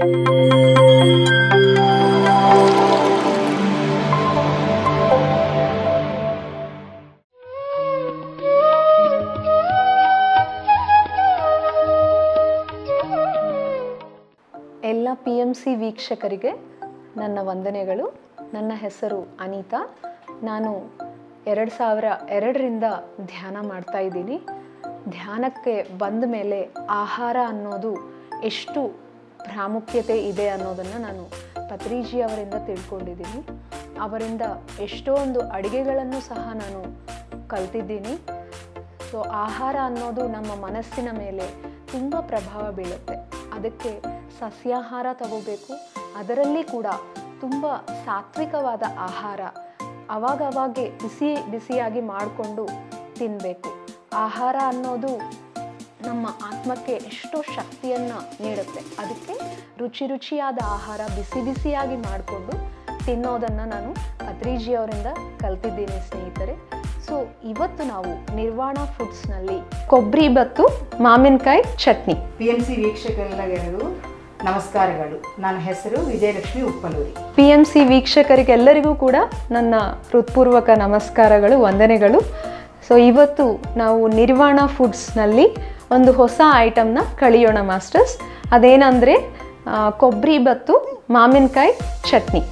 ಎಲ್ಲ P M C ವೀಕ್ಷಕರಿಗೆ ನನ್ನ ವಂದನೆಗಳು ನನ್ನ ಹೆಸರು ಅನಿತಾ ನಾನು ಎರಡು ಸಾವಿರ ಎರಡರಿಂದ ಧ್ಯಾನ ಮಾಡ್ತಾ ಇದ್ದೀನಿ ಧ್ಯಾನಕ್ಕೆ ಬಂದ ಮೇಲೆ ಆಹಾರ ಅನ್ನೋದು ಎಷ್ಟು ಪ್ರಾಮುಖ್ಯತೆ ಇದೆ ಅನ್ನೋದನ್ನು ನಾನು ಪತ್ರಿಜಿ ಅವರಿಂದ ತಿಳ್ಕೊಂಡಿದ್ದೀನಿ ಅವರಿಂದ ಎಷ್ಟೊಂದು ಅಡುಗೆಗಳನ್ನು ಸಹ ನಾನು ಕಲ್ತಿದ್ದೀನಿ ಸೊ ಆಹಾರ ಅನ್ನೋದು ನಮ್ಮ ಮನಸ್ಸಿನ ಮೇಲೆ ತುಂಬ ಪ್ರಭಾವ ಬೀಳುತ್ತೆ ಅದಕ್ಕೆ ಸಸ್ಯಾಹಾರ ತಗೋಬೇಕು ಅದರಲ್ಲಿ ಕೂಡ ತುಂಬ ಸಾತ್ವಿಕವಾದ ಆಹಾರ ಅವಾಗವಾಗೆ ಬಿಸಿ ಬಿಸಿಯಾಗಿ ಮಾಡಿಕೊಂಡು ತಿನ್ನಬೇಕು ಆಹಾರ ಅನ್ನೋದು ನಮ್ಮ ಆತ್ಮಕ್ಕೆ ಎಷ್ಟೋ ಶಕ್ತಿಯನ್ನು ನೀಡುತ್ತೆ ಅದಕ್ಕೆ ರುಚಿ ರುಚಿಯಾದ ಆಹಾರ ಬಿಸಿ ಬಿಸಿಯಾಗಿ ಮಾಡಿಕೊಂಡು ತಿನ್ನೋದನ್ನು ನಾನು ಪತ್ರಿಜಿ ಅವರಿಂದ ಕಲ್ತಿದ್ದೀನಿ ಸ್ನೇಹಿತರೆ ಸೊ ಇವತ್ತು ನಾವು ನಿರ್ವಾಣ ಫುಡ್ಸ್ನಲ್ಲಿ ಕೊಬ್ಬರಿ ಬತ್ತು ಮಾವಿನಕಾಯಿ ಚಟ್ನಿ ಪಿ ಎಂ ಸಿ ವೀಕ್ಷಕರೆಲ್ಲರಿಗೂ ನಮಸ್ಕಾರಗಳು ನನ್ನ ಹೆಸರು Vijayalakshmi Uppaluri P M C ವೀಕ್ಷಕರಿಗೆಲ್ಲರಿಗೂ ಕೂಡ ನನ್ನ ಹೃತ್ಪೂರ್ವಕ ನಮಸ್ಕಾರಗಳು ವಂದನೆಗಳು ಸೊ ಇವತ್ತು ನಾವು ನಿರ್ವಾಣ ಫುಡ್ಸ್ನಲ್ಲಿ ಒಂದು ಹೊಸ ಐಟಮ್ನ ಕಳಿಯೋಣ ಮಾಸ್ಟರ್ಸ್ ಅದೇನಂದರೆ ಕೊಬ್ಬರಿ ಬತ್ತು ಮಾವಿನಕಾಯಿ ಚಟ್ನಿ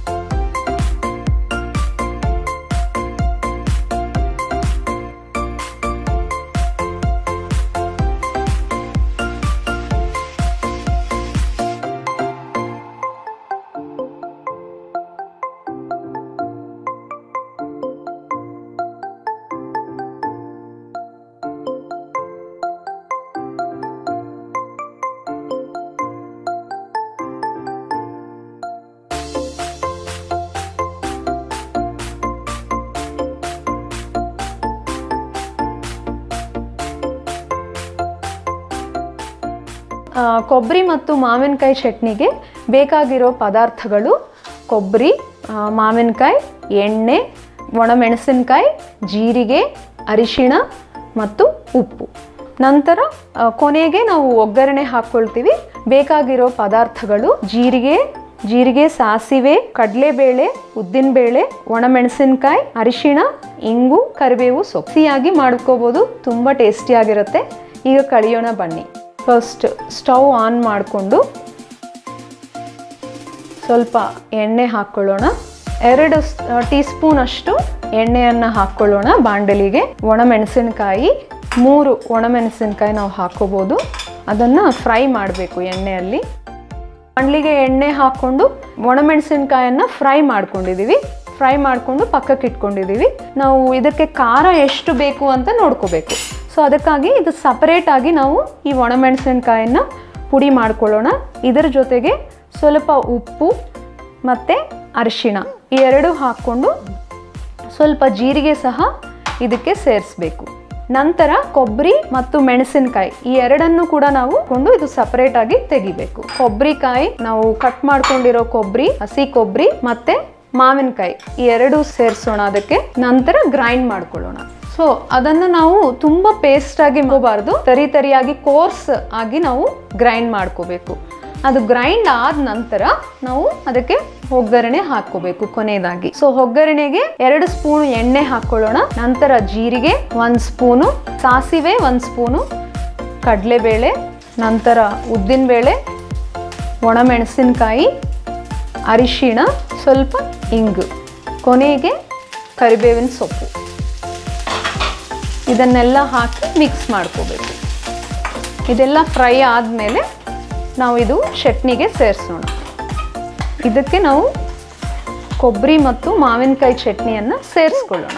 ಆ, ಕೊಬ್ಬರಿ ಮತ್ತು ಮಾವಿನಕಾಯಿ ಚಟ್ನಿಗೆ ಬೇಕಾಗಿರೋ ಪದಾರ್ಥಗಳು ಕೊಬ್ಬರಿ ಆ, ಮಾವಿನಕಾಯಿ ಎಣ್ಣೆ ಒಣಮೆಣಸಿನಕಾಯಿ ಜೀರಿಗೆ ಅರಿಶಿಣ ಮತ್ತು ಉಪ್ಪು ನಂತರ ಆ, ಕೊನೆಗೆ ನಾವು ಒಗ್ಗರಣೆ ಹಾಕ್ಕೊಳ್ತೀವಿ ಬೇಕಾಗಿರೋ ಪದಾರ್ಥಗಳು ಜೀರಿಗೆ ಜೀರಿಗೆ ಸಾಸಿವೆ ಕಡಲೆಬೇಳೆ ಉದ್ದಿನಬೇಳೆ ಒಣಮೆಣಸಿನಕಾಯಿ ಅರಿಶಿಣ ಇಂಗು ಕರಿಬೇವು ಸೊಪ್ಪು ಸಿಹಿಯಾಗಿ ಮಾಡ್ಕೋಬೋದು ತುಂಬ ಟೇಸ್ಟಿಯಾಗಿರುತ್ತೆ ಈಗ ಕಳಿಯೋಣ ಬನ್ನಿ ಫಸ್ಟ್ ಸ್ಟವ್ ಆನ್ ಮಾಡಿಕೊಂಡು ಸ್ವಲ್ಪ ಎಣ್ಣೆ ಹಾಕ್ಕೊಳ್ಳೋಣ ಎರಡು ಟೀ ಸ್ಪೂನ್ ಅಷ್ಟು ಎಣ್ಣೆಯನ್ನು ಹಾಕ್ಕೊಳ್ಳೋಣ ಬಾಂಡಲಿಗೆ ಒಣಮೆಣಸಿನಕಾಯಿ ಮೂರು ಒಣಮೆಣಸಿನಕಾಯಿ ನಾವು ಹಾಕ್ಕೋಬೋದು ಅದನ್ನು ಫ್ರೈ ಮಾಡಬೇಕು ಎಣ್ಣೆಯಲ್ಲಿ ಬಾಂಡ್ಲಿಗೆ ಎಣ್ಣೆ ಹಾಕ್ಕೊಂಡು ಒಣಮೆಣಸಿನಕಾಯನ್ನು ಫ್ರೈ ಮಾಡ್ಕೊಂಡಿದ್ದೀವಿ ಫ್ರೈ ಮಾಡಿಕೊಂಡು ಪಕ್ಕಕ್ಕೆ ಇಟ್ಕೊಂಡಿದ್ದೀವಿ ನಾವು ಇದಕ್ಕೆ ಖಾರ ಎಷ್ಟು ಬೇಕು ಅಂತ ನೋಡ್ಕೋಬೇಕು ಸೊ ಅದಕ್ಕಾಗಿ ಇದು ಸಪರೇಟ್ ಆಗಿ ನಾವು ಈ ಒಣಮೆಣಸಿನಕಾಯನ್ನು ಪುಡಿ ಮಾಡ್ಕೊಳ್ಳೋಣ ಇದರ ಜೊತೆಗೆ ಸ್ವಲ್ಪ ಉಪ್ಪು ಮತ್ತು ಅರಿಶಿಣ ಈ ಎರಡು ಹಾಕ್ಕೊಂಡು ಸ್ವಲ್ಪ ಜೀರಿಗೆ ಸಹ ಇದಕ್ಕೆ ಸೇರಿಸ್ಬೇಕು ನಂತರ ಕೊಬ್ಬರಿ ಮತ್ತು ಮೆಣಸಿನಕಾಯಿ ಈ ಎರಡನ್ನು ಕೂಡ ನಾವು ಕೊಂಡು ಇದು ಸಪರೇಟ್ ಆಗಿ ತೆಗಿಬೇಕು ಕೊಬ್ಬರಿಕಾಯಿ ನಾವು ಕಟ್ ಮಾಡ್ಕೊಂಡಿರೋ ಕೊಬ್ಬರಿ ಹಸಿ ಕೊಬ್ಬರಿ ಮತ್ತೆ ಮಾವಿನಕಾಯಿ ಈ ಎರಡು ಸೇರಿಸೋಣ ಅದಕ್ಕೆ ನಂತರ ಗ್ರೈಂಡ್ ಮಾಡ್ಕೊಳ್ಳೋಣ ಸೊ ಅದನ್ನು ನಾವು ತುಂಬ ಪೇಸ್ಟ್ ಆಗಿ ಹೋಗಬಾರ್ದು ತರಿ ತರಿಯಾಗಿ ಕೋರ್ಸ್ ಆಗಿ ನಾವು ಗ್ರೈಂಡ್ ಮಾಡ್ಕೋಬೇಕು ಅದು ಗ್ರೈಂಡ್ ಆದ ನಂತರ ನಾವು ಅದಕ್ಕೆ ಒಗ್ಗರಣೆ ಹಾಕೋಬೇಕು ಕೊನೆಯದಾಗಿ ಸೊ ಒಗ್ಗರಣೆಗೆ ಎರಡು ಸ್ಪೂನ್ ಎಣ್ಣೆ ಹಾಕೊಳ್ಳೋಣ ನಂತರ ಜೀರಿಗೆ ಒಂದು ಸ್ಪೂನು ಸಾಸಿವೆ ಒಂದು ಸ್ಪೂನು ಕಡಲೆಬೇಳೆ ನಂತರ ಉದ್ದಿನಬೇಳೆ ಒಣಮೆಣಸಿನಕಾಯಿ ಅರಿಶಿಣ ಸ್ವಲ್ಪ ಇಂಗು ಕೊನೆಗೆ ಕರಿಬೇವಿನ ಸೊಪ್ಪು ಇದನ್ನೆಲ್ಲ ಹಾಕಿ ಮಿಕ್ಸ್ ಮಾಡ್ಕೋಬೇಕು ಇದೆಲ್ಲ ಫ್ರೈ ಆದಮೇಲೆ ನಾವು ಇದು ಚಟ್ನಿಗೆ ಸೇರಿಸೋಣ ಇದಕ್ಕೆ ನಾವು ಕೊಬ್ಬರಿ ಮತ್ತು ಮಾವಿನಕಾಯಿ ಚಟ್ನಿಯನ್ನು ಸೇರಿಸ್ಕೊಳ್ಳೋಣ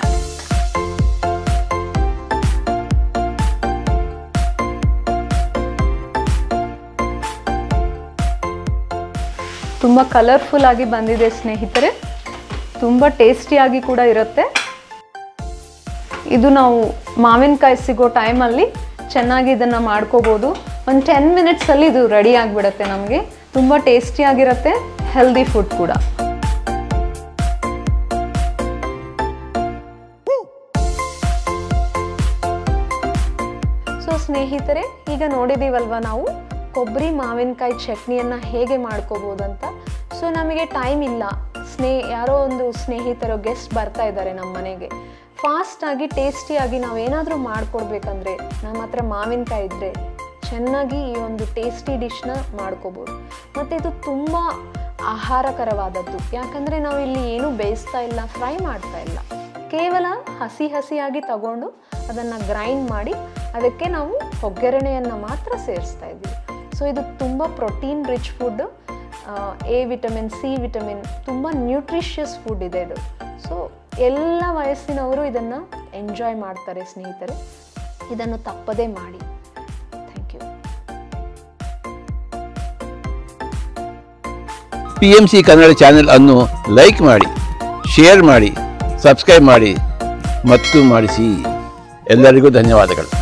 ತುಂಬ ಕಲರ್ಫುಲ್ ಆಗಿ ಬಂದಿದೆ ಸ್ನೇಹಿತರೆ ತುಂಬ ಟೇಸ್ಟಿಯಾಗಿ ಕೂಡ ಇರುತ್ತೆ ಇದು ನಾವು ಮಾವಿನಕಾಯಿ ಸಿಗೋ ಟೈಮಲ್ಲಿ ಚೆನ್ನಾಗಿ ಇದನ್ನು ಮಾಡ್ಕೋಬೋದು ಒಂದು ಟೆನ್ ಮಿನಿಟ್ಸಲ್ಲಿ ಇದು ರೆಡಿ ಆಗಿಬಿಡುತ್ತೆ ನಮಗೆ ತುಂಬ ಟೇಸ್ಟಿಯಾಗಿರುತ್ತೆ ಹೆಲ್ದಿ ಫುಡ್ ಕೂಡ ಸೊ ಸ್ನೇಹಿತರೆ ಈಗ ನೋಡಿದ್ದೀವಲ್ವ ನಾವು ಕೊಬ್ಬರಿ ಮಾವಿನಕಾಯಿ ಚಟ್ನಿಯನ್ನು ಹೇಗೆ ಮಾಡ್ಕೋಬೋದು ಅಂತ ಸೊ ನಮಗೆ ಟೈಮ್ ಇಲ್ಲ ಸ್ನೇ ಯಾರೋ ಒಂದು ಸ್ನೇಹಿತರು ಗೆಸ್ಟ್ ಬರ್ತಾ ಇದ್ದಾರೆ ನಮ್ಮ ಮನೆಗೆ ಫಾಸ್ಟಾಗಿ ಟೇಸ್ಟಿಯಾಗಿ ನಾವೇನಾದರೂ ಮಾಡಿಕೊಡ್ಬೇಕಂದ್ರೆ ನಮ್ಮ ಹತ್ರ ಮಾವಿನಕಾಯಿ ಇದ್ದರೆ ಚೆನ್ನಾಗಿ ಈ ಒಂದು ಟೇಸ್ಟಿ ಡಿಶ್ನ ಮಾಡ್ಕೋಬೋದು ಮತ್ತು ಇದು ತುಂಬ ಆಹಾರಕರವಾದದ್ದು ಯಾಕಂದರೆ ನಾವು ಇಲ್ಲಿ ಏನೂ ಬೇಯಿಸ್ತಾ ಇಲ್ಲ ಫ್ರೈ ಮಾಡ್ತಾ ಇಲ್ಲ ಕೇವಲ ಹಸಿ ಹಸಿಯಾಗಿ ತಗೊಂಡು ಅದನ್ನು ಗ್ರೈಂಡ್ ಮಾಡಿ ಅದಕ್ಕೆ ನಾವು ಒಗ್ಗರಣೆಯನ್ನು ಮಾತ್ರ ಸೇರಿಸ್ತಾ ಇದ್ದೀವಿ ಸೊ ಇದು ತುಂಬ protein rich food A vitamin C vitamin ತುಂಬ ನ್ಯೂಟ್ರಿಷಿಯಸ್ ಫುಡ್ ಇದೆ ಇದು ಸೊ ಎಲ್ಲ ವಯಸ್ಸಿನವರು ಇದನ್ನು ಎಂಜಾಯ್ ಮಾಡ್ತಾರೆ ಸ್ನೇಹಿತರೆ ಇದನ್ನು ತಪ್ಪದೇ ಮಾಡಿ thank you P M C Kannada channel ಅನ್ನು ಲೈಕ್ ಮಾಡಿ ಶೇರ್ ಮಾಡಿ ಸಬ್ಸ್ಕ್ರೈಬ್ ಮಾಡಿ ಮತ್ತು ಮಾಡಿಸಿ ಎಲ್ಲರಿಗೂ ಧನ್ಯವಾದಗಳು